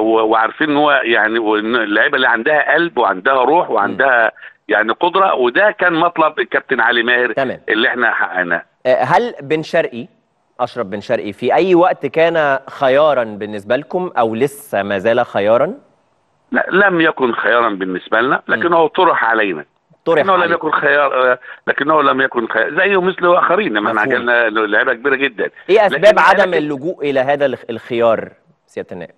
و- وعارفين ان هو يعني وإن اللعيبه اللي عندها قلب وعندها روح وعندها يعني قدره وده كان مطلب الكابتن علي ماهر تمام اللي احنا حققناه آه، هل بن شرقي اشرف بن شرقي في اي وقت كان خيارا بالنسبه لكم او لسه ما زال خيارا لا لم يكن خيارا بالنسبه لنا لكنه طرح علينا طرح لكنه لم عليه. يكن خيار آه، لكنه لم يكن خيار زيه مثل اخرين ما احنا مفهوم. جالنا لعيبه كبيره جدا ايه اسباب لكن- عدم لكن- اللجوء الى هذا الخ- الخيار سياده النائب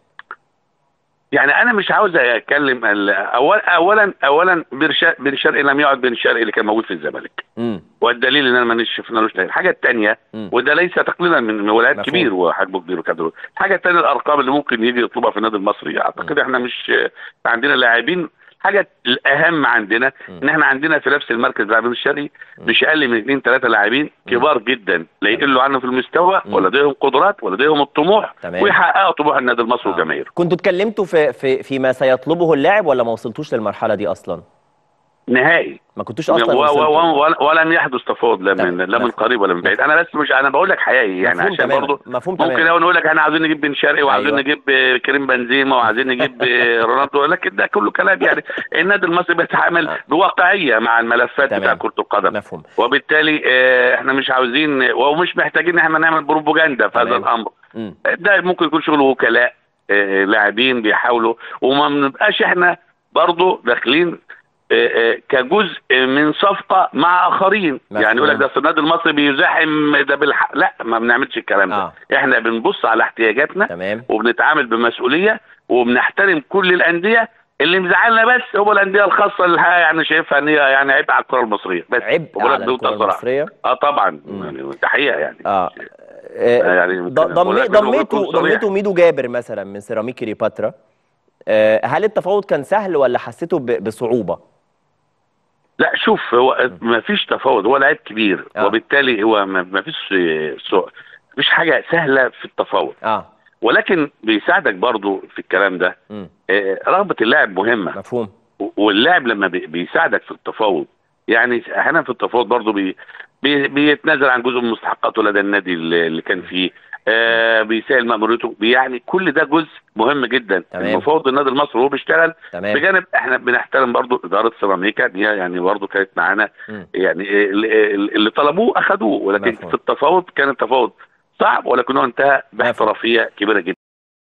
يعني انا مش عاوز اتكلم ال- أول اولا اولا بن شرقي- بن شرقي لم يعد بن شرقي اللي كان موجود في الزمالك امم والدليل ان انا مانيش شفنالوش تاني الحاجه الثانيه مم. وده ليس تقليلا من هو لاعب مفهوم. كبير وحجمه كبير وكادره الحاجه الثانيه الارقام اللي ممكن يجي يطلبها في النادي المصري اعتقد احنا مش عندنا لاعبين الحاجه الاهم عندنا ان احنا عندنا في نفس المركز لاعبين الشرقي مش اقل من اثنين ثلاثه لاعبين كبار جدا لا يقلوا عنه في المستوى مم. ولديهم قدرات ولديهم الطموح تمام. ويحققوا طموح النادي المصري آه. وجماهيره كنتوا اتكلمتوا في في فيما سيطلبه اللاعب ولا ما وصلتوش للمرحله دي اصلا نهائي ما كنتوش اصلا و- و- وصلتوا. و- ول- ولم يحدث تفاوض لا تمام. من لا من مفهوم. قريب ولا من بعيد انا بس مش انا بقول لك حقيقي يعني مفهوم عشان تماما. برضه مفهوم ممكن تماما. اول نقول لك احنا عاوزين نجيب بن شرقي وعاوزين أيوة. نجيب كريم بنزيما وعاوزين نجيب رونالدو لكن ده كله كلام يعني النادي المصري بيتعامل آه. بواقعيه مع الملفات تمام. بتاع كره القدم مفهوم وبالتالي آه، احنا مش عاوزين ومش محتاجين ان احنا نعمل بروباجندا في هذا تمام. الامر مم. ده ممكن يكون شغل وكلاء آه، لاعبين بيحاولوا وما بنبقاش احنا برضه داخلين آه، آه، كجزء من صفقه مع اخرين مفهوم. يعني يقول لك ده أصل النادي المصري بيزاحم ده بالحق لا ما بنعملش الكلام ده آه. احنا بنبص على احتياجاتنا تمام وبنتعامل بمسؤوليه وبنحترم كل الانديه اللي مزعلنا بس هو الانديه الخاصه اللي ها- يعني شايفها ان هي يعني عبء على الكره المصريه بس عبء وبقول لك على بمنتهى الكره الصراحة. المصريه اه طبعا مم. يعني ده حقيقه يعني اه آه، يعني آه، ممكن ض- أقول ضمي- لك إنه ضميتوا بيكون صريح. ضميتوا ميدو جابر مثلا من سيراميكي ريباترا آه، هل التفاوض كان سهل ولا حسيته ب- بصعوبه لا شوف هو ما فيش تفاوض هو لعيب كبير آه. وبالتالي هو ما ما فيش ما فيش حاجه سهله في التفاوض اه ولكن بيساعدك برضو في الكلام ده مم. آه، رغبه اللاعب مهمه مفهوم واللاعب لما بي- بيساعدك في التفاوض يعني احيانا في التفاوض برضه بي بي بيتنازل عن جزء من مستحقاته لدى النادي اللي اللي كان فيه آه بيسهل مأموريته يعني كل ده جزء مهم جدا تمام. المفاوض النادي المصري وهو بيشتغل تمام بجانب احنا بنحترم برضه اداره سيراميكا دي يعني برضه كانت معانا مم. يعني اللي, اللي طلبوه اخذوه ولكن مفهوم. في التفاوض كان التفاوض صعب ولكنه انتهى باحترافيه كبيره جدا